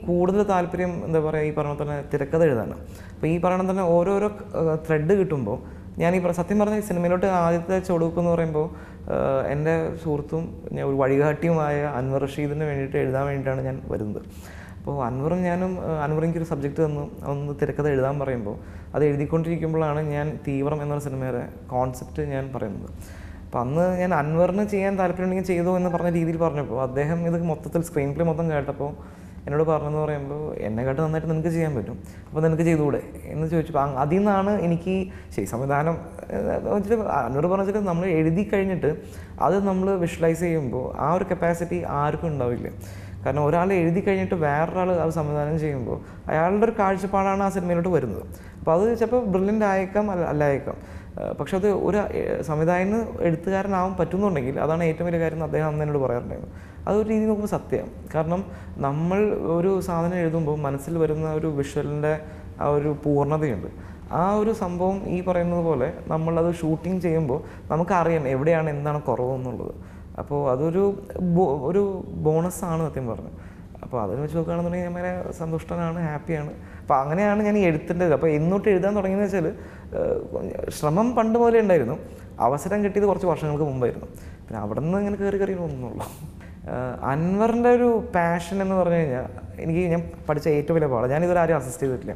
കൂടുതൽ താല്പര്യം എന്താ പറയുക ഈ പറഞ്ഞ തന്നെ തിരക്കഥ എഴുതാനാണ് അപ്പോൾ ഈ പറയണ തന്നെ ഓരോരോ ത്രെഡ് കിട്ടുമ്പോൾ ഞാൻ ഈ പറ- സത്യം പറഞ്ഞ ഈ സിനിമയിലോട്ട് ആദ്യത്തെ ചുവടുവെപ്പ് എന്ന് പറയുമ്പോൾ ആഹ് എൻ്റെ സുഹൃത്തും ഞാൻ ഒരു വഴികാട്ടിയുമായ അൻവർ റഷീദിന് വേണ്ടിയിട്ട് എഴുതാൻ വേണ്ടിയിട്ടാണ് ഞാൻ വരുന്നത് അപ്പോൾ അൻവറും ഞാനും ആഹ് അൻവർ എനിക്കൊരു സബ്ജക്റ്റ് തന്നു ഒന്ന് തിരക്കഥ എഴുതാൻ പറയുമ്പോൾ അത് എഴുതിക്കൊണ്ടിരിക്കുമ്പോഴാണ് ഞാൻ തീവ്രം എന്ന സിനിമയുടെ കോൺസെപ്റ്റ് ഞാൻ പറയുന്നത് അപ്പോൾ അന്ന് ഞാൻ അൻവറിന് ചെയ്യാൻ താല്പര്യമുണ്ടെങ്കിൽ ചെയ്തോ എന്ന് പറഞ്ഞ രീതിയിൽ പറഞ്ഞപ്പോൾ അദ്ദേഹം ഇത് മൊത്തത്തിൽ സ്ക്രീൻ പ്ലേ മൊത്തം കേട്ടപ്പോൾ എന്നോട് പറഞ്ഞെന്ന് പറയുമ്പോൾ എന്നെക്കാട്ട് നന്നായിട്ട് നിനക്ക് ചെയ്യാൻ പറ്റും അപ്പോൾ നിനക്ക് ചെയ്തുകൂടെ എന്ന് ചോദിച്ചപ്പോൾ അങ് അതിൽ നിന്നാണ് എനിക്ക് ശരി സംവിധാനം ഏഹ്, വെച്ചിട്ട് എന്നോട് പറഞ്ഞിട്ട് നമ്മൾ എഴുതി കഴിഞ്ഞിട്ട് അത് നമ്മൾ വിഷ്വലൈസ് ചെയ്യുമ്പോൾ ആ ഒരു കപ്പാസിറ്റി ആർക്കും ഉണ്ടാവില്ല കാരണം ഒരാൾ എഴുതി കഴിഞ്ഞിട്ട് വേറൊരാൾ അത് സംവിധാനം ചെയ്യുമ്പോൾ അയാളുടെ ഒരു കാഴ്ചപ്പാടാണ് ആ സിനിമയിലോട്ട് വരുന്നത് അപ്പോൾ അത് ചിലപ്പോൾ ബ്രില്യൻ്റ് ആയേക്കാം അല്ല അല്ലായേക്കാം ഏഹ് പക്ഷെ അത് ഒരു ഏഹ് സംവിധായകന് എഴുത്തുകാരനാവാൻ പറ്റുന്നുണ്ടെങ്കിൽ അതാണ് ഏറ്റവും വലിയ കാര്യം എന്ന് അദ്ദേഹം അന്ന് എന്നോട് പറയാറുണ്ടായിരുന്നു അതൊരു രീതി നോക്കുമ്പോൾ സത്യമാണ് കാരണം നമ്മൾ ഒരു സാധനം എഴുതുമ്പോൾ മനസ്സിൽ വരുന്ന ഒരു വിഷ്വലിൻ്റെ ആ ഒരു പൂർണ്ണതയുണ്ട് ആ ഒരു സംഭവം ഈ പറയുന്നത് പോലെ നമ്മളത് ഷൂട്ടിംഗ് ചെയ്യുമ്പോൾ നമുക്കറിയാം എവിടെയാണ് എന്താണ് കുറവെന്നുള്ളത് അപ്പോൾ അതൊരു ബോ- ഒരു ബോണസാണ് സത്യം പറഞ്ഞു അപ്പോൾ അതിന് വെച്ച് നോക്കുകയാണെന്നുണ്ടെങ്കിൽ ഞാൻ ഭയങ്കര സന്തുഷ്ടനാണ് ഹാപ്പിയാണ് അപ്പോൾ അങ്ങനെയാണ് ഞാൻ ഈ എഴുത്തിൻ്റെ അപ്പോൾ എന്നോട്ട് എഴുതാൻ തുടങ്ങിയെന്ന് വെച്ചാൽ ഏഹ്, ശ്രമം പണ്ട് മുതലേ ഉണ്ടായിരുന്നു അവസരം കിട്ടിയത് കുറച്ച് വർഷങ്ങൾക്ക് മുമ്പായിരുന്നു പിന്നെ അവിടെ നിന്ന് ഇങ്ങനെ കയറി കയറി ഒന്നുള്ളൂ അൻവറിൻ്റെ ഒരു പാഷൻ എന്ന് പറഞ്ഞു കഴിഞ്ഞാൽ എനിക്ക് ഞാൻ പഠിച്ച ഏറ്റവും വലിയ പാഠം ഞാനിതുവരെ ആരും അസിസ്റ്റ് ചെയ്തിട്ടില്ല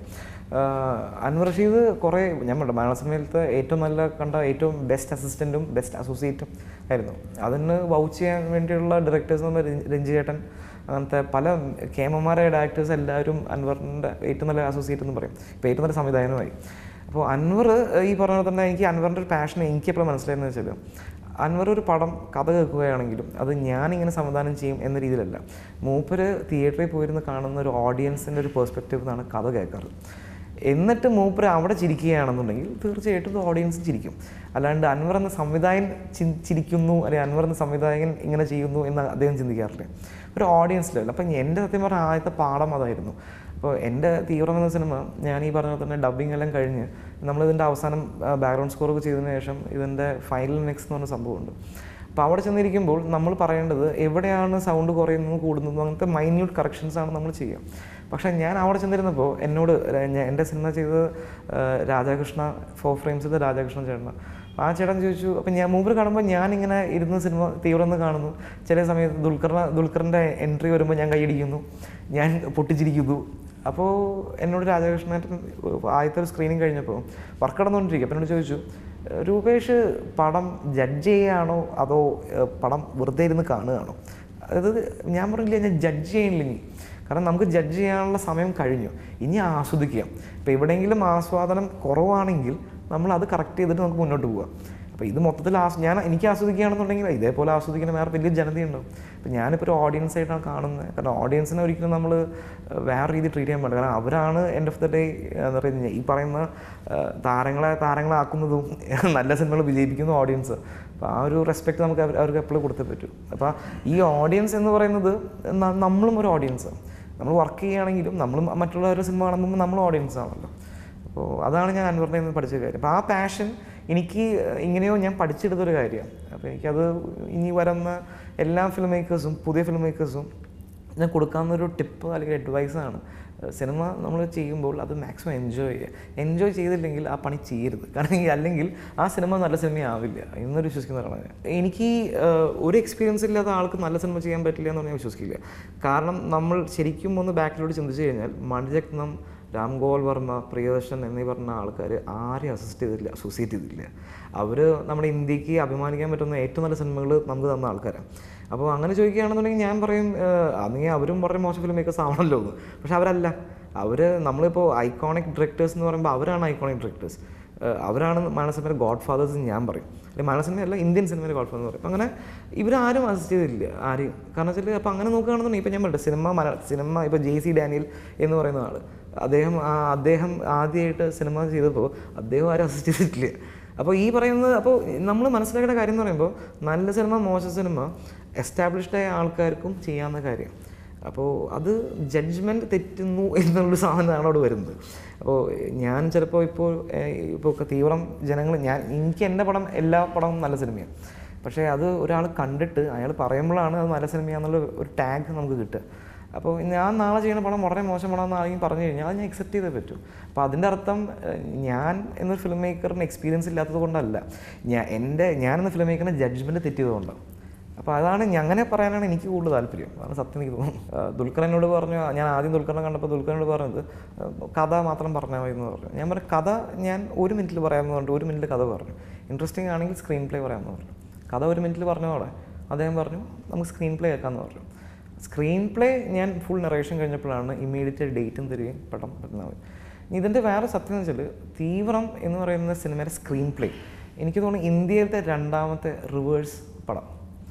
ആഹ് അൻവർ റഷീദ് കുറേ ഞാൻ പറഞ്ഞു മലയാള സിനിമയിലത്തെ ഏറ്റവും നല്ല കണ്ട ഏറ്റവും ബെസ്റ്റ് അസിസ്റ്റൻറ്റും ബെസ്റ്റ് അസോസിയേറ്റും ആയിരുന്നു അതിന് വൗച്ച് ചെയ്യാൻ വേണ്ടിയുള്ള ഡയറക്ടേഴ്സ് എന്ന് പറഞ്ഞാൽ രഞ്ജി ചേട്ടൻ അങ്ങനത്തെ പല കേമന്മാരായ ഡയറക്ടേഴ്സ് എല്ലാവരും അൻവറിൻ്റെ ഏറ്റവും നല്ല അസോസിയേറ്റ് എന്ന് പറയും ഇപ്പോൾ ഏറ്റവും നല്ല സംവിധായകനുമായി അപ്പോൾ അൻവർ ഈ പറഞ്ഞ പോലെ തന്നെ എനിക്ക് അൻവറിൻ്റെ ഒരു പാഷൻ എനിക്ക് എപ്പോഴും മനസ്സിലായെന്ന് വെച്ചാൽ അൻവർ ഒരു പടം കഥ കേൾക്കുകയാണെങ്കിലും അത് ഞാനിങ്ങനെ സംവിധാനം ചെയ്യും എന്ന രീതിയിലല്ല മൂപ്പര് തിയേറ്ററിൽ പോയിരുന്ന് കാണുന്ന ഒരു ഓഡിയൻസിൻ്റെ ഒരു പെർസ്പെക്റ്റീവ് നിന്നാണ് കഥ കേൾക്കാറ് എന്നിട്ട് മൂപ്പര് അവിടെ ചിരിക്കുകയാണെന്നുണ്ടെങ്കിൽ തീർച്ചയായിട്ടും ഓഡിയൻസ് ചിരിക്കും അല്ലാണ്ട് അൻവർ എന്ന സംവിധായകൻ ചി- ചിരിക്കുന്നു അല്ലെങ്കിൽ അൻവർ എന്ന സംവിധായകൻ ഇങ്ങനെ ചെയ്യുന്നു എന്ന് അദ്ദേഹം ചിന്തിക്കാറില്ല ഒരു ഓഡിയൻസ് ലെവൽ അപ്പം എൻ്റെ സത്യം പറഞ്ഞ ആദ്യത്തെ പാഠം അതായിരുന്നു അപ്പോൾ എൻ്റെ തീവ്രം എന്ന സിനിമ ഞാൻ ഈ പറഞ്ഞ പോലെ തന്നെ ഡബ്ബിംഗ് എല്ലാം കഴിഞ്ഞ് നമ്മളിതിൻ്റെ അവസാനം ബാക്ക്ഗ്രൗണ്ട് സ്കോർ ഒക്കെ ചെയ്തതിന് ശേഷം ഇതിൻ്റെ ഫൈനൽ മിക്സ് എന്ന് പറഞ്ഞ സംഭവമുണ്ട് അപ്പോൾ അവിടെ ചെന്നിരിക്കുമ്പോൾ നമ്മൾ പറയേണ്ടത് എവിടെയാണ് സൗണ്ട് കുറയുന്നത് കൂടുന്നത് അങ്ങനത്തെ മൈന്യൂട്ട് കറക്ഷൻസ് ആണ് നമ്മൾ ചെയ്യുക പക്ഷേ ഞാൻ അവിടെ ചെന്നിരുന്നപ്പോൾ എന്നോട് ര- ഞാൻ എൻ്റെ സിനിമ ചെയ്തത് ആ, രാധാകൃഷ്ണ ഫോർ ഫ്രെയിംസ് ചെയ്ത രാധാകൃഷ്ണൻ ചേട്ടനാണ് ആ ചേട്ടൻ ചോദിച്ചു അപ്പം ഞാൻ മൂപ്പർ കാണുമ്പോൾ ഞാനിങ്ങനെ ഇരുന്ന് സിനിമ തീവ്രം എന്ന് കാണുന്നു ചില സമയത്ത് ദുൽഖറിന് ദുൽഖറിൻ്റെ എൻട്രി വരുമ്പോൾ ഞാൻ കൈയടിക്കുന്നു ഞാൻ പൊട്ടിച്ചിരിക്കുന്നു അപ്പോൾ എന്നോട് രാധാകൃഷ്ണൻ ആദ്യത്തെ ഒരു സ്ക്രീനിങ് കഴിഞ്ഞപ്പോൾ വർക്ക് നടന്നുകൊണ്ടിരിക്കുക അപ്പം എന്നോട് ചോദിച്ചു രൂപേഷ് പടം ജഡ്ജ് ചെയ്യുകയാണോ അതോ ഏഹ്, പടം വെറുതെ ഇരുന്ന് കാണുകയാണോ അതായത് ഞാൻ പറഞ്ഞില്ല ഞാൻ ജഡ്ജ് ചെയ്യണില്ല ഇനി കാരണം നമുക്ക് ജഡ്ജ് ചെയ്യാനുള്ള സമയം കഴിഞ്ഞു ഇനി ആസ്വദിക്കുക ഇപ്പോൾ എവിടെയെങ്കിലും ആസ്വാദനം കുറവാണെങ്കിൽ നമ്മൾ അത് കറക്റ്റ് ചെയ്തിട്ട് നമുക്ക് മുന്നോട്ട് പോകാം അപ്പോൾ ഇത് മൊത്തത്തിൽ ആസ് ഞാൻ എനിക്ക് ആസ്വദിക്കുകയാണെന്നുണ്ടെങ്കിൽ ഇതേപോലെ ആസ്വദിക്കുന്ന വേറെ വലിയ ജനതയുണ്ടാവും അപ്പോൾ ഞാനിപ്പോൾ ഒരു ഓഡിയൻസ് ആയിട്ടാണ് കാണുന്നത് കാരണം ഓഡിയൻസിനെ ഒരിക്കലും നമ്മൾ വേറെ രീതി ട്രീറ്റ് ചെയ്യാൻ പാടില്ല കാരണം അവരാണ് എൻഡ് ഓഫ് ദ ഡേ എന്താ പറയുക ഈ പറയുന്ന ആ, താരങ്ങളെ താരങ്ങളാക്കുന്നതും നല്ല സിനിമകൾ വിജയിപ്പിക്കുന്ന ഓഡിയൻസ് അപ്പോൾ ആ ഒരു റെസ്പെക്റ്റ് നമുക്ക് അവർ- അവർക്ക് എപ്പോഴും കൊടുത്തേ പറ്റും അപ്പോൾ ഈ ഓഡിയൻസ് എന്ന് പറയുന്നത് ന- നമ്മളും ഒരു ഓഡിയൻസ് നമ്മൾ വർക്ക് ചെയ്യുകയാണെങ്കിലും നമ്മളും മറ്റുള്ളവരുടെ സിനിമ കാണുമ്പോൾ നമ്മൾ ഓഡിയൻസ് ആണല്ലോ അപ്പോൾ അതാണ് ഞാൻ അൻവറിൻ്റെ നിന്ന് പഠിച്ച കാര്യം അപ്പോൾ ആ പാഷൻ എനിക്ക് ഇങ്ങനെയോ ഞാൻ പഠിച്ചെടുത്തൊരു കാര്യമാണ് അപ്പോൾ എനിക്കത് ഇനി വരുന്ന എല്ലാ ഫിലിം മേക്കേഴ്സും പുതിയ ഫിലിം മേക്കേഴ്സും ഞാൻ കൊടുക്കാവുന്നൊരു ടിപ്പ് അല്ലെങ്കിൽ അഡ്വൈസാണ് സിനിമ നമ്മൾ ചെയ്യുമ്പോൾ അത് മാക്സിമം എൻജോയ് ചെയ്യുക എൻജോയ് ചെയ്തില്ലെങ്കിൽ ആ പണി ചെയ്യരുത് കാരണം ഈ അല്ലെങ്കിൽ ആ സിനിമ നല്ല സിനിമയാവില്ല എന്നൊരു വിശ്വസിക്കുന്ന ഒരാളാണ് ഞാൻ. എനിക്ക് ഏഹ്, ഒരു എക്സ്പീരിയൻസ് ഇല്ലാത്ത ആൾക്ക് നല്ല സിനിമ ചെയ്യാൻ പറ്റില്ല എന്ന് ഞാൻ വിശ്വസിക്കില്ല കാരണം നമ്മൾ ശരിക്കും ഒന്ന് ബാക്കിലോട്ട് ചിന്തിച്ചു കഴിഞ്ഞാൽ മണിരത്നം രാം ഗോപാൽ വർമ്മ പ്രിയദർശൻ എന്നീ പറഞ്ഞ ആൾക്കാർ ആരെയും അസിസ്റ്റ് ചെയ്തിട്ടില്ല അസോസിയേറ്റ് ചെയ്തിട്ടില്ല അവർ നമ്മുടെ ഇന്ത്യക്ക് അഭിമാനിക്കാൻ പറ്റുന്ന ഏറ്റവും നല്ല സിനിമകൾ നമുക്ക് തന്ന ആൾക്കാരാണ് അപ്പോൾ അങ്ങനെ ചോദിക്കുകയാണെന്നുണ്ടെങ്കിൽ ഞാൻ പറയും അന്നെങ്കിൽ അവരും പറയും മോശം ഫിലിം മേക്കേഴ്സ് ആവണമല്ലോ എന്ന് പക്ഷെ അവരല്ല അവർ നമ്മളിപ്പോൾ ഐക്കോണിക് ഡയറക്ടേഴ്സ് എന്ന് പറയുമ്പോൾ അവരാണ് ഐക്കോണിക് ഡയറക്ടേഴ്സ് അവരാണ് മലയാള സിനിമയുടെ ഗോഡ് ഫാദേഴ്സ് എന്ന് ഞാൻ പറയും അല്ലെങ്കിൽ മലയാള സിനിമയല്ല ഇന്ത്യൻ സിനിമയുടെ ഗോഡ് ഫാദർ എന്ന് പറയും അപ്പം അങ്ങനെ ഇവരാരും അസിസ്റ്റ് ചെയ്തില്ല ആരെയും കാരണം വെച്ചാൽ അപ്പോൾ അങ്ങനെ നോക്കുകയാണെന്നുണ്ടെങ്കിൽ ഇപ്പം ഞാൻ പറയട്ടെ സിനിമ മലയാള സിനിമ ഇപ്പോൾ ജെ സി ഡാനിയൽ എന്ന് പറയുന്ന ആൾ അദ്ദേഹം ആ അദ്ദേഹം ആദ്യമായിട്ട് സിനിമ ചെയ്തപ്പോൾ അദ്ദേഹം ആരും അസിസ്റ്റ് ചെയ്തിട്ടില്ല അപ്പോൾ ഈ പറയുന്നത് അപ്പോൾ നമ്മൾ മനസ്സിലാക്കേണ്ട കാര്യം എന്ന് പറയുമ്പോൾ നല്ല സിനിമ മോശം സിനിമ എസ്റ്റാബ്ലിഷ്ഡ് ആയ ആൾക്കാർക്കും ചെയ്യാവുന്ന കാര്യം അപ്പോൾ അത് ജഡ്ജ്മെൻറ്റ് തെറ്റുന്നു എന്നുള്ളൊരു സാധനമാണ് അവിടെ വരുന്നത് അപ്പോൾ ഞാൻ ചിലപ്പോൾ ഇപ്പോൾ ഏഹ്, ഇപ്പോൾ ഒക്കെ തീവ്രം ജനങ്ങൾ ഞാൻ എനിക്ക് എൻ്റെ പടം എല്ലാ പടവും നല്ല സിനിമയാണ് പക്ഷേ അത് ഒരാൾ കണ്ടിട്ട് അയാൾ പറയുമ്പോഴാണ് അത് നല്ല സിനിമയാണെന്നുള്ള ഒരു ടാഗ് നമുക്ക് കിട്ടുക അപ്പോൾ ഞാൻ നാളെ ചെയ്യുന്ന പടം വളരെ മോശം പടം എന്ന് ആരെങ്കിലും പറഞ്ഞു കഴിഞ്ഞാൽ അത് ഞാൻ അക്സെപ്റ്റ് ചെയ്തേ പറ്റൂ അപ്പോൾ അതിൻ്റെ അർത്ഥം ഏഹ്, ഞാൻ എന്നൊരു ഫിലിം മേക്കറിന് എക്സ്പീരിയൻസ് ഇല്ലാത്തത് കൊണ്ടല്ല ഞാൻ എൻ്റെ ഞാൻ എന്ന ഫിലിം മേക്കറിന് ജഡ്ജ്മെൻറ്റ് തെറ്റിയതുകൊണ്ടാണ് അപ്പോൾ അതാണ് ഞ- അങ്ങനെ പറയാനാണ് എനിക്ക് കൂടുതൽ താല്പര്യം അതാണ് സത്യം എനിക്ക് തോന്നുന്നു ആ, ദുൽഖർ എന്നോട് പറഞ്ഞു ഞാൻ ആദ്യം ദുൽഖറിനെ കണ്ടപ്പോൾ ദുൽഖറിനോട് പറഞ്ഞത് ആ, കഥ മാത്രം പറഞ്ഞാൽ മതി എന്ന് പറഞ്ഞു ഞാൻ പറഞ്ഞു കഥ ഞാൻ ഒരു മിനിറ്റിൽ പറയാമെന്ന് പറഞ്ഞു ഒരു മിനിറ്റിൽ കഥ പറഞ്ഞു ഇൻട്രസ്റ്റിംഗ് ആണെങ്കിൽ സ്ക്രീൻ പ്ലേ പറയാമെന്ന് പറഞ്ഞു കഥ ഒരു മിനിറ്റിൽ പറഞ്ഞതോടെ അദ്ദേഹം പറഞ്ഞു നമുക്ക് സ്ക്രീൻ പ്ലേ കേൾക്കാമെന്ന് പറഞ്ഞു സ്ക്രീൻ പ്ലേ ഞാൻ ഫുൾ നറേഷൻ കഴിഞ്ഞപ്പോഴാണ് ഇമ്മീഡിയറ്റ് ഡേറ്റും തരികയും പടം പറ്റുന്നത് ഇതിൻ്റെ വേറെ സത്യം എന്ന് വെച്ചാൽ തീവ്രം എന്ന് പറയുന്ന സിനിമയുടെ സ്ക്രീൻ പ്ലേ എനിക്ക് തോന്നുന്നു ഇന്ത്യയിലത്തെ രണ്ടാമത്തെ റിവേഴ്സ് പടം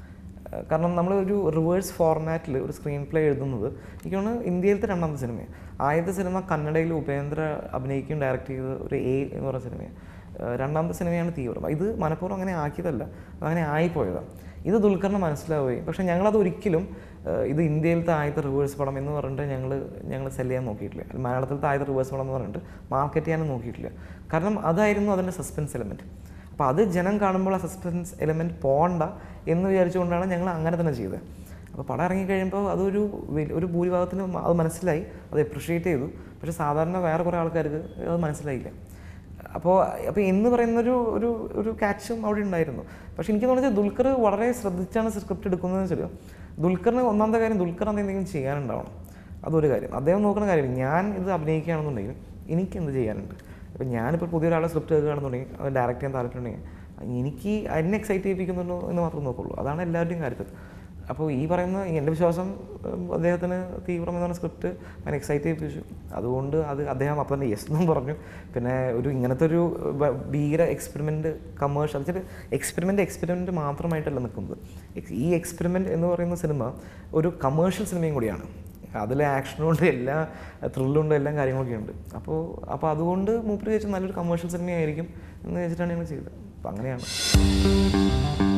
ഏഹ് കാരണം നമ്മൾ ഒരു റിവേഴ്സ് ഫോർമാറ്റിൽ ഒരു സ്ക്രീൻ പ്ലേ എഴുതുന്നത് എനിക്ക് തോന്നുന്നു ഇന്ത്യയിലത്തെ രണ്ടാമത്തെ സിനിമയാണ് ആദ്യത്തെ സിനിമ കന്നഡയിൽ ഉപേന്ദ്ര അഭിനയിക്കുകയും ഡയറക്റ്റ് ചെയ്ത ഒരു എ എന്ന് പറയുന്ന സിനിമയാണ് ഏഹ് രണ്ടാമത്തെ സിനിമയാണ് തീവ്രം ഇത് മനഃപൂർവ്വം അങ്ങനെ ആക്കിയതല്ല അതങ്ങനെ ആയിപ്പോയതാണ് ഇത് ദുൽഖറിന് മനസ്സിലാവുകയും പക്ഷേ ഞങ്ങളത് ഒരിക്കലും ഏഹ് ഇത് ഇന്ത്യയിലത്തെ ആദ്യത്തെ റിവേഴ്സ് പടം എന്ന് പറഞ്ഞിട്ട് ഞങ്ങൾ ഞങ്ങൾ സെല് ചെയ്യാൻ നോക്കിയിട്ടില്ല മലയാളത്തിലത്തെ ആദ്യത്തെ റിവേഴ്സ് പടം എന്ന് പറഞ്ഞിട്ട് മാർക്കറ്റ് ചെയ്യാനും നോക്കിയിട്ടില്ല കാരണം അതായിരുന്നു അതിൻ്റെ സസ്പെൻസ് എലമെൻറ്റ് അപ്പോൾ അത് ജനം കാണുമ്പോൾ ആ സസ്പെൻസ് എലമെൻറ്റ് പോകണ്ട എന്ന് വിചാരിച്ചുകൊണ്ടാണ് ഞങ്ങൾ അങ്ങനെ തന്നെ ചെയ്തത് അപ്പോൾ പടം ഇറങ്ങിക്കഴിയുമ്പോൾ അതൊരു വലി- ഒരു ഭൂരിഭാഗത്തിനും അത് മനസ്സിലായി അത് എപ്രിഷ്യേറ്റ് ചെയ്തു പക്ഷേ സാധാരണ വേറെ കുറേ ആൾക്കാർക്ക് അത് മനസ്സിലായില്ല അപ്പോൾ അപ്പോൾ എന്ന് പറയുന്നൊരു ഒരു ഒരു ക്യാച്ചും അവിടെ ഉണ്ടായിരുന്നു പക്ഷേ എനിക്ക് തോന്നുന്നത് ദുൽഖർ വളരെ ശ്രദ്ധിച്ചാണ് സ്ക്രിപ്റ്റ് എടുക്കുന്നതെന്ന് വെച്ചാൽ ദുൽഖറിന് ഒന്നാമത്തെ കാര്യം ദുൽഖർ എന്തെങ്കിലും ചെയ്യാനുണ്ടാവണം അതൊരു കാര്യം അദ്ദേഹം നോക്കുന്ന കാര്യം ഞാൻ ഇത് അഭിനയിക്കുകയാണെന്നുണ്ടെങ്കിൽ എനിക്ക് എന്ത് ചെയ്യാനുണ്ട് ഇപ്പം ഞാനിപ്പോൾ പുതിയൊരാളെ സ്ക്രിപ്റ്റ് കേൾക്കുകയാണെന്നുണ്ടെങ്കിൽ അത് ഡയറക്റ്റ് ചെയ്യാൻ താല്പര്യമുണ്ടെങ്കിൽ എനിക്ക് എന്നെ എക്സൈറ്റ് ചെയ്യിപ്പിക്കുന്നുണ്ടോ എന്ന് മാത്രം നോക്കുള്ളൂ അതാണ് എല്ലാവരുടെയും കാര്യത്തിൽ അപ്പോൾ ഈ പറയുന്ന എൻ്റെ വിശ്വാസം ഉം, അദ്ദേഹത്തിന് തീവ്രം എന്ന് പറഞ്ഞ സ്ക്രിപ്റ്റ് ഞാൻ എക്സൈറ്റ് ചെയ്യിപ്പിച്ചു അതുകൊണ്ട് അത് അദ്ദേഹം അപ്പം തന്നെ യെസ് എന്നും പറഞ്ഞു പിന്നെ ഒരു ഇങ്ങനത്തെ ഒരു ഭ- ഭീകര എക്സ്പെരിമെൻറ്റ് കമേഴ്ഷ്യൽ വെച്ചിട്ട് എക്സ്പെരിമെൻ്റ് എക്സ്പെരിമെൻറ്റ് മാത്രമായിട്ടല്ല നിൽക്കുന്നത് എക്സ്- ഈ എക്സ്പെരിമെൻറ്റ് എന്ന് പറയുന്ന സിനിമ ഒരു കമേഴ്ഷ്യൽ സിനിമയും കൂടിയാണ് അതിൽ ആക്ഷനുണ്ട് എല്ലാ ത്രില്ലുണ്ട് എല്ലാം കാര്യങ്ങളൊക്കെ ഉണ്ട് അപ്പോൾ അപ്പോൾ അതുകൊണ്ട് മൂപ്പര് ചോദിച്ചാൽ നല്ലൊരു കമേഴ്ഷ്യൽ സിനിമയായിരിക്കും എന്ന് വെച്ചിട്ടാണ് ഞങ്ങൾ ചെയ്തത് അപ്പോൾ അങ്ങനെയാണ്